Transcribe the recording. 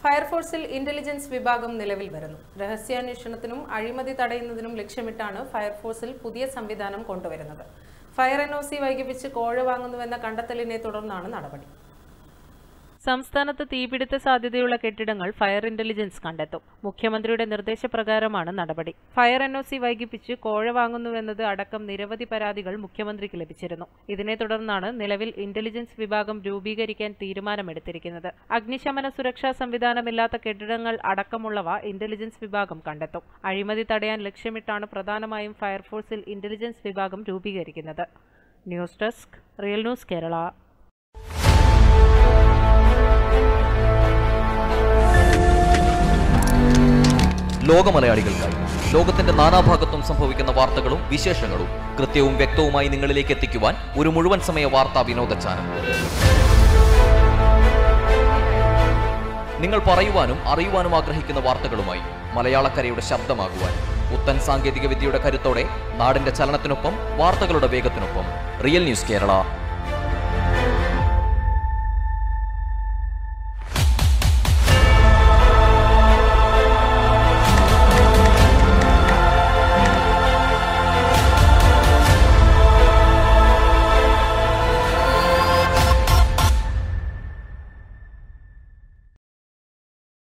ഫയർഫോഴ്സിൽ intelligence വിഭാഗം നിലവിൽ വരുന്നു രഹസ്യാന്വേഷണത്തിനും അഴിമതി തടയുന്നതിനും ലക്ഷ്യമിട്ടാണ് ഫയർഫോഴ്സിൽ പുതിയ സംവിധാനം കൊണ്ടുവരുന്നത് ഫയർ എൻ ഒ സി വൈകിപ്പിച്ച് കോഴ വാങ്ങുന്നുവെന്ന കണ്ടെത്തലിനെ തുടർന്നാണ് നടപടി സംസ്ഥാനത്ത് തീപിടുത്ത സാധ്യതയുള്ള കെട്ടിടങ്ങൾ ഫയർ ഇന്റലിജൻസ് കണ്ടെത്തും മുഖ്യമന്ത്രിയുടെ നിർദ്ദേശപ്രകാരമാണ് നടപടി ഫയർ എൻ ഒ സി വൈകിപ്പിച്ച് കോഴ വാങ്ങുന്നുവെന്നത് അടക്കം നിരവധി പരാതികൾ മുഖ്യമന്ത്രിക്ക് ലഭിച്ചിരുന്നു ഇതിനെ തുടർന്നാണ് നിലവിൽ ഇന്റലിജൻസ് വിഭാഗം രൂപീകരിക്കാൻ തീരുമാനമെടുത്തിരിക്കുന്നത് അഗ്നിശമന സുരക്ഷാ സംവിധാനമില്ലാത്ത കെട്ടിടങ്ങൾ അടക്കമുള്ളവ ഇന്റലിജൻസ് വിഭാഗം കണ്ടെത്തും അഴിമതി തടയാൻ ലക്ഷ്യമിട്ടാണ് പ്രധാനമായും ഫയർഫോഴ്സിൽ ഇന്റലിജൻസ് വിഭാഗം രൂപീകരിക്കുന്നത് news desk real news Kerala ലോകമലയാളികൾക്കായി ലോകത്തിന്റെ നാനാഭാഗത്തും സംഭവിക്കുന്ന വാർത്തകളും വിശേഷങ്ങളും കൃത്യവും വ്യക്തവുമായി നിങ്ങളിലേക്ക് എത്തിക്കുവാൻ ഒരു മുഴുവൻ സമയ വാർത്താ വിനോദ ചാനൽ നിങ്ങൾ പറയുവാനും അറിയുവാനും ആഗ്രഹിക്കുന്ന വാർത്തകളുമായി മലയാളക്കരയുടെ ശബ്ദമാകുവാൻ പുത്തൻ സാങ്കേതിക വിദ്യയുടെ കരുത്തോടെ നാടിന്റെ ചലനത്തിനൊപ്പം വാർത്തകളുടെ വേഗത്തിനൊപ്പം റിയൽ ന്യൂസ് കേരള